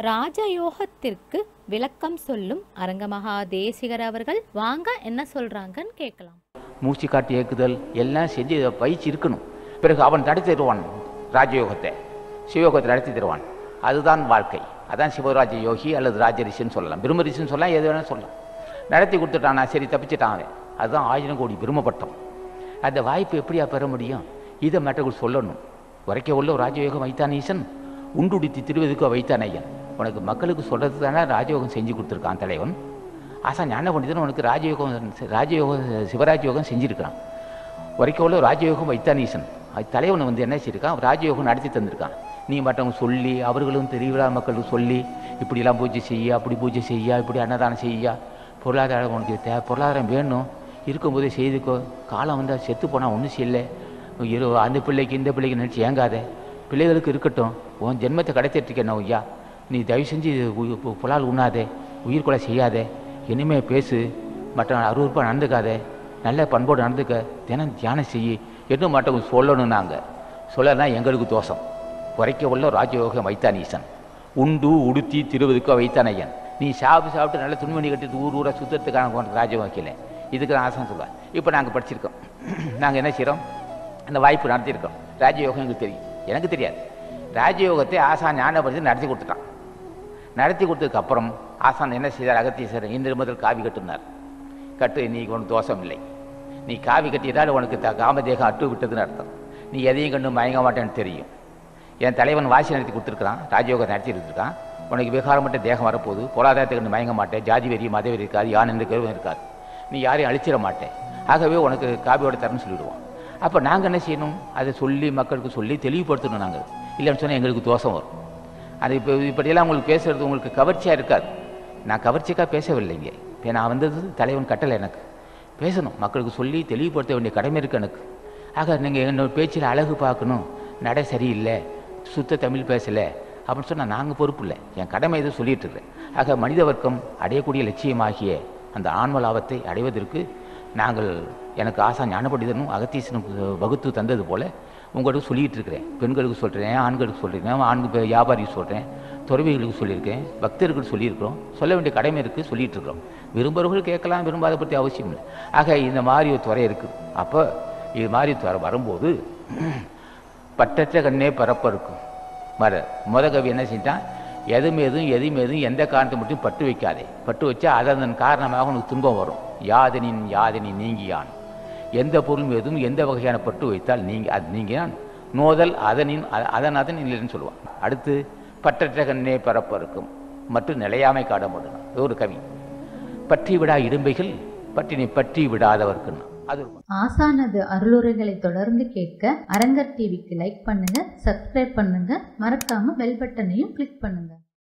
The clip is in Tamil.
ராஜயோகத்திற்கு விளக்கம் சொல்லும் அரங்கமகா தேசிகர் அவர்கள் வாங்க என்ன சொல்றாங்கன்னு கேட்கலாம் மூச்சு காட்டி இயக்குதல் எல்லாம் செஞ்சு இதை பயிற்சி இருக்கணும் பிறகு அவன் நடத்தி தருவான் ராஜயோகத்தை சிவயோகத்தை நடத்தி தருவான் அதுதான் வாழ்க்கை அதான் சிவராஜ யோகி அல்லது ராஜரிஷின்னு சொல்லலாம் பிரம்ம ரிஷின்னு சொல்லலாம் எது வேணாலும் சொல்லலாம் நடத்தி கொடுத்துட்டானா சரி தப்பிச்சிட்டான் அவன் அதுதான் ஆயிரம் கோடி பிரம்மப்பட்டம் அந்த வாய்ப்பு எப்படியா பெற முடியும் இதை மற்றவர்கள் சொல்லணும் உரைக்க உள்ள ஒரு ராஜயோகம் வைத்தான் ஈசன் உண்டுடித்து திருவதுக்கோ வைத்தான் ஐயன் உனக்கு மக்களுக்கு சொல்கிறது தானே ராஜயோகம் செஞ்சு கொடுத்துருக்கான் தலைவன் ஆசா ஞான பண்டிதன் உனக்கு ராஜயோகம் ராஜயோகம் சிவராஜயோகம் செஞ்சுருக்கான் வரைக்கும் உள்ள ராஜயோகம் வைத்தான் ஈசன் அது தலைவன் வந்து என்ன செய்யிருக்கான் ராஜயோகம் நடத்தி தந்திருக்கான் நீ மற்றவங்க சொல்லி அவர்களும் தெரியவிழா மக்களுக்கு சொல்லி இப்படிலாம் பூஜை செய்ய அப்படி பூஜை செய்ய இப்படி அன்னதானம் செய்ய பொருளாதாரம் உனக்கு தே பொருளாதாரம் வேணும் இருக்கும்போதே செய்துக்கோ காலம் வந்தால் செத்து போனால் ஒன்றும் செய்யலை இரு அந்த பிள்ளைக்கு இந்த பிள்ளைக்கு நினச்சி ஏங்காத பிள்ளைகளுக்கு இருக்கட்டும் உன் ஜென்மத்தை கடத்திட்டுருக்கேன் ஐயா நீ தயவு செஞ்சு உ- பு- புலால் உண்ணாதே உயிர் கொலை செய்யாதே இனிமே பேசு மற்ற அறுவறுப்பாக நடந்துக்காதே நல்ல பண்போடு நடந்துக்க தினம் தியானம் செய்யி என்று மற்றவங்க சொல்லணும் நாங்கள் சொல்லனா எங்களுக்கு தோஷம் குறைக்க உள்ள ராஜயோகம் வைத்தான் ஈசன் உண்டு உடுத்தி திருவதுக்கோ வைத்தான் ஐயன் நீ சாப்பிட்டு சாப்பிட்டு நல்ல துணிமணி கட்டிட்டு ஊர் ஊரை சுத்தத்துக்கான உனக்கு ராஜயோகம் வைக்கல இதுக்கு நான் ஆசை சொல்லுவேன் இப்போ நாங்கள் படிச்சிருக்கோம் நாங்கள் என்ன செய்கிறோம் அந்த வாய்ப்பு நடத்தியிருக்கோம் ராஜயோகம் எங்களுக்கு தெரியும் எனக்கு தெரியாது ராஜயோகத்தை ஆசா ஞானப்படுத்தி நடத்தி கொடுத்துட்டான் நடத்தி கொடுத்ததுக்கு அப்புறம் ஆசான் என்ன செய்தார் அகத்தீஸ்வரர் இன்று முதல் காவி கட்டுனார் கட்டு நீ ஒன்றும் தோஷம் இல்லை நீ காவி கட்டியதால் உனக்கு த காமதேகம் அட்டு விட்டதுன்னு அர்த்தம் நீ எதையும் கண்டு மயங்க மாட்டேன்னு தெரியும் என் தலைவன் வாசி நடத்தி கொடுத்துருக்கான் ராஜயோகம் நடத்தி இருந்திருக்கான் உனக்கு விகாரம் மட்டும் தேகம் வரப்போகுது பொருளாதாரத்தை கண்டு மயங்க மாட்டேன் ஜாதி வெறி மத வெறி இருக்காது யான் எந்த கருவும் இருக்காது நீ யாரையும் அழிச்சிட மாட்டேன் ஆகவே உனக்கு காவியோட தரேன்னு சொல்லிடுவான் அப்போ நாங்கள் என்ன செய்யணும் அதை சொல்லி மக்களுக்கு சொல்லி தெளிவுபடுத்தணும் நாங்கள் இல்லைன்னு சொன்னால் எங்களுக்கு தோஷம் வரும் அது இப்போ இப்படியெல்லாம் உங்களுக்கு பேசுறது உங்களுக்கு கவர்ச்சியாக இருக்காது நான் கவர்ச்சிக்காக பேசவில்லைங்க இப்போ நான் வந்தது தலைவன் கட்டளை எனக்கு பேசணும் மக்களுக்கு சொல்லி தெளிவுபடுத்த வேண்டிய கடமை இருக்கு எனக்கு ஆக நீங்கள் என்னோட பேச்சில் அழகு பார்க்கணும் நடை சரியில்லை சுத்த தமிழ் பேசலை அப்படின்னு சொன்னால் நாங்கள் பொறுப்பு இல்லை என் கடமை இதை சொல்லிட்டு இருக்கிறேன் ஆக மனித வர்க்கம் அடையக்கூடிய லட்சியமாகிய அந்த ஆன்ம லாபத்தை அடைவதற்கு நாங்கள் எனக்கு ஆசா ஞானபண்டிதனும் அகத்தீசனும் வகுத்து தந்தது போல உங்களுக்கு சொல்லிட்டு இருக்கிறேன் பெண்களுக்கு சொல்கிறேன் ஆண்களுக்கு சொல்லியிருக்கேன் ஆண்கு வியாபாரிக்கு சொல்கிறேன் துறவிகளுக்கு சொல்லியிருக்கேன் பக்தர்களுக்கு சொல்லியிருக்கிறோம் சொல்ல வேண்டிய கடமை இருக்குது சொல்லிட்டு இருக்கிறோம் விரும்புகிறவர்கள் கேட்கலாம் விரும்பாத பற்றி அவசியம் இல்லை ஆக இந்த மாதிரி ஒரு துறை இருக்குது அப்போ இது மாதிரி துறை வரும்போது பட்டற்ற கண்ணே பரப்ப இருக்கும் மர முத கவி என்ன செஞ்சான் எது மீதும் எது மீதும் எந்த காரணத்தை மட்டும் பட்டு வைக்காதே பட்டு வச்சா அதன் காரணமாக உனக்கு துன்பம் வரும் யாதனின் யாதனி நீங்கியான் எந்த பொருள் மீதும் எந்த வகையான பட்டு வைத்தால் நீங்க அது நீங்கினான் நோதல் அதனின் அ- அதன் அதன் இல்லைன்னு சொல்லுவான் அடுத்து பட்டற்ற கண்ணே பரப்ப இருக்கும் மற்றும் நிலையாமை காடமுடன் இது ஒரு கவி பற்றி விடா இடும்பைகள் பற்றினை பற்றி விடாதவர்க்குன்னு அது ஒரு ஆசானது அருளுரைகளை தொடர்ந்து கேட்க அரங்கர் டிவிக்கு லைக் பண்ணுங்க சப்ஸ்கிரைப் பண்ணுங்க மறக்காம பெல் பட்டனையும் கிளிக் பண்ணுங்க